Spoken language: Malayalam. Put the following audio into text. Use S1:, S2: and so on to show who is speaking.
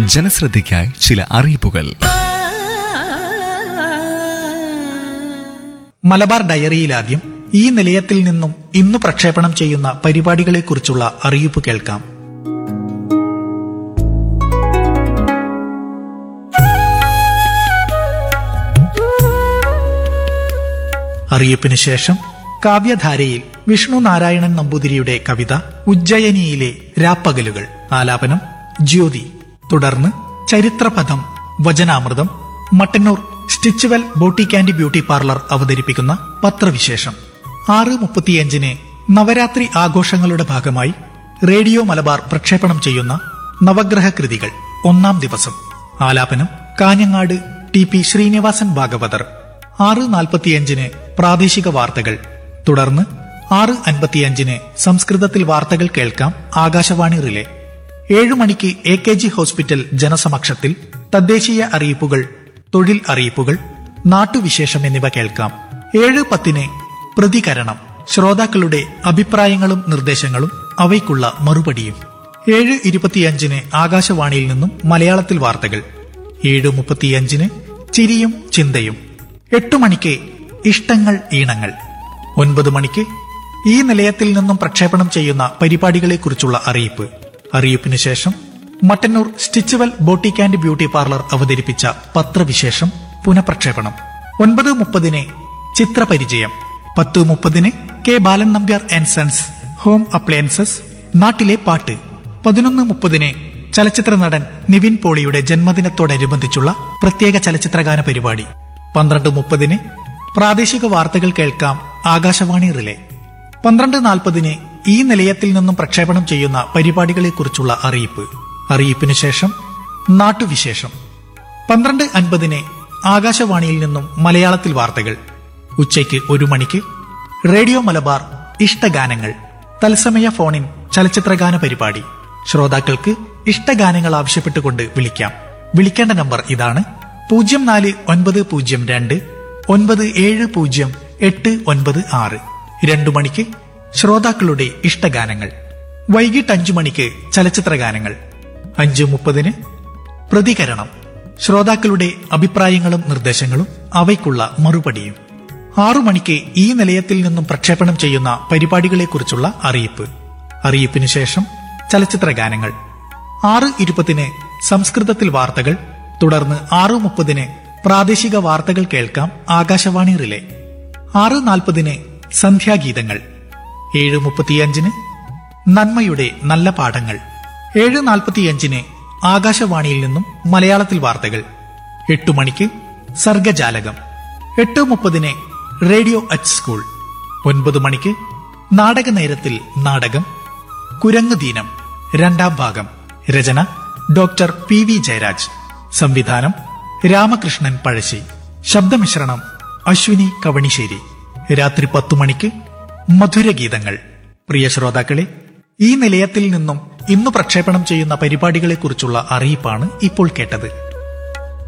S1: ജനശ്രദ്ധയ്ക്കായി ചില അറിയിപ്പുകൾ
S2: മലബാർ ഡയറിയിലാദ്യം ഈ നിലയത്തിൽ നിന്നും ഇന്ന് പ്രക്ഷേപണം ചെയ്യുന്ന പരിപാടികളെക്കുറിച്ചുള്ള അറിയിപ്പ് കേൾക്കാം അറിയിപ്പിന് ശേഷം കാവ്യധാരയിൽ വിഷ്ണു നാരായണൻ നമ്പൂതിരിയുടെ കവിത ഉജ്ജയിനിയിലെ രാപ്പകലുകൾ ആലാപനം ജ്യോതി തുടർന്ന് ചരിത്രപഥം വചനാമൃതം മട്ടന്നൂർ സ്റ്റിച്ചുവൽ ബോട്ടിക് ആൻഡ് ബ്യൂട്ടി പാർലർ അവതരിപ്പിക്കുന്ന പത്രവിശേഷം ആറ് മുപ്പത്തിയഞ്ചിന് നവരാത്രി ആഘോഷങ്ങളുടെ ഭാഗമായി റേഡിയോ മലബാർ പ്രക്ഷേപണം ചെയ്യുന്ന നവഗ്രഹ കൃതികൾ ഒന്നാം ദിവസം ആലാപനം കാഞ്ഞങ്ങാട് ടി പി ശ്രീനിവാസൻ ഭാഗവതർ ആറ് നാൽപ്പത്തിയഞ്ചിന് പ്രാദേശിക വാർത്തകൾ തുടർന്ന് ആറ് അൻപത്തിയഞ്ചിന് സംസ്കൃതത്തിൽ വാർത്തകൾ കേൾക്കാം ആകാശവാണി റിലേ ഏഴു മണിക്ക് എ കെ ജി ഹോസ്പിറ്റൽ ജനസമക്ഷത്തിൽ തദ്ദേശീയ അറിയിപ്പുകൾ തൊഴിൽ അറിയിപ്പുകൾ നാട്ടുവിശേഷം എന്നിവ കേൾക്കാം ഏഴ് പത്തിന് പ്രതികരണം ശ്രോതാക്കളുടെ അഭിപ്രായങ്ങളും നിർദ്ദേശങ്ങളും അവയ്ക്കുള്ള മറുപടിയും ഏഴ് ഇരുപത്തിയഞ്ചിന് ആകാശവാണിയിൽ നിന്നും മലയാളത്തിൽ വാർത്തകൾ ഏഴ് മുപ്പത്തിയഞ്ചിന് ചിരിയും ചിന്തയും എട്ടു മണിക്ക് ഇഷ്ടങ്ങൾ ഈണങ്ങൾ ഒൻപത് മണിക്ക് ഈ നിലയത്തിൽ നിന്നും പ്രക്ഷേപണം ചെയ്യുന്ന പരിപാടികളെക്കുറിച്ചുള്ള അറിയിപ്പ് അറിയിപ്പിന് ശേഷം മട്ടന്നൂർ സ്റ്റിച്ചുവൽ ബോട്ടിക് ആൻഡ് ബ്യൂട്ടി പാർലർ അവതരിപ്പിച്ച പത്രവിശേഷം പുനഃപ്രക്ഷേപണം ഒൻപത് മുപ്പതിന് ചിത്രപരിചയം പത്ത് മുപ്പതിന് K Balan Nambiar and sons home appliances നാട്ടിലെ പാട്ട് പതിനൊന്ന് മുപ്പതിന് ചലച്ചിത്ര നടൻ നിവിൻ പോളിയുടെ ജന്മദിനത്തോടനുബന്ധിച്ചുള്ള പ്രത്യേക ചലച്ചിത്രഗാന പരിപാടി പന്ത്രണ്ട് മുപ്പതിന് പ്രാദേശിക വാർത്തകൾ കേൾക്കാം ആകാശവാണി റിലേ പന്ത്രണ്ട് നാൽപ്പതിന് ഈ നിലയത്തിൽ നിന്നും പ്രക്ഷേപണം ചെയ്യുന്ന പരിപാടികളെക്കുറിച്ചുള്ള അറിയിപ്പ് അറിയിപ്പിന് ശേഷം നാട്ടുവിശേഷം പന്ത്രണ്ട് അൻപതിന് ആകാശവാണിയിൽ നിന്നും മലയാളത്തിൽ വാർത്തകൾ ഉച്ചയ്ക്ക് ഒരു മണിക്ക് റേഡിയോ മലബാർ ഇഷ്ടഗാനങ്ങൾ തത്സമയ ഫോണിൻ ചലച്ചിത്രഗാന പരിപാടി ശ്രോതാക്കൾക്ക് ഇഷ്ടഗാനങ്ങൾ ആവശ്യപ്പെട്ടുകൊണ്ട് വിളിക്കാം വിളിക്കേണ്ട നമ്പർ ഇതാണ് പൂജ്യം നാല് ഒൻപത് പൂജ്യം രണ്ട് ഒൻപത് ഏഴ് പൂജ്യം എട്ട് ഒൻപത് ആറ് രണ്ടു മണിക്ക് ശ്രോതാക്കളുടെ ഇഷ്ടഗാനങ്ങൾ വൈകിട്ട് അഞ്ചു മണിക്ക് ചലച്ചിത്ര ഗാനങ്ങൾ അഞ്ചു മുപ്പതിന് പ്രതികരണം ശ്രോതാക്കളുടെ അഭിപ്രായങ്ങളും നിർദ്ദേശങ്ങളും അവയ്ക്കുള്ള മറുപടിയും ആറു മണിക്ക് ഈ നിലയത്തിൽ നിന്നും പ്രക്ഷേപണം ചെയ്യുന്ന പരിപാടികളെക്കുറിച്ചുള്ള അറിയിപ്പ് അറിയിപ്പിന് ശേഷം ചലച്ചിത്ര ഗാനങ്ങൾ ആറ് ഇരുപതിന് സംസ്കൃതത്തിൽ വാർത്തകൾ തുടർന്ന് ആറ് മുപ്പതിന് പ്രാദേശിക വാർത്തകൾ കേൾക്കാം ആകാശവാണി റിലേ ആറ് നാൽപ്പതിന് സന്ധ്യാഗീതങ്ങൾ ഏഴ് മുപ്പത്തിയഞ്ചിന് നന്മയുടെ നല്ല പാഠങ്ങൾ ഏഴ് നാൽപ്പത്തിയഞ്ചിന് ആകാശവാണിയിൽ നിന്നും മലയാളത്തിൽ വാർത്തകൾ എട്ടു മണിക്ക് സർഗജാലകം എട്ട് മുപ്പതിന് റേഡിയോ അറ്റ് സ്കൂൾ ഒൻപത് മണിക്ക് നാടക നേരത്തിൽ നാടകം കുരങ്ങ് ദീനം രണ്ടാം ഭാഗം രചന ഡോക്ടർ പി വി ജയരാജ് സംവിധാനം രാമകൃഷ്ണൻ പഴശ്ശി ശബ്ദമിശ്രണം അശ്വിനി കവണിശ്ശേരി രാത്രി പത്തു മണിക്ക് മധുരഗീതങ്ങൾ പ്രിയ ശ്രോതാക്കളെ ഈ നിലയത്തിൽ നിന്നും ഇന്ന് പ്രക്ഷേപണം ചെയ്യുന്ന പരിപാടികളെക്കുറിച്ചുള്ള അറിയിപ്പാണ് ഇപ്പോൾ കേട്ടത്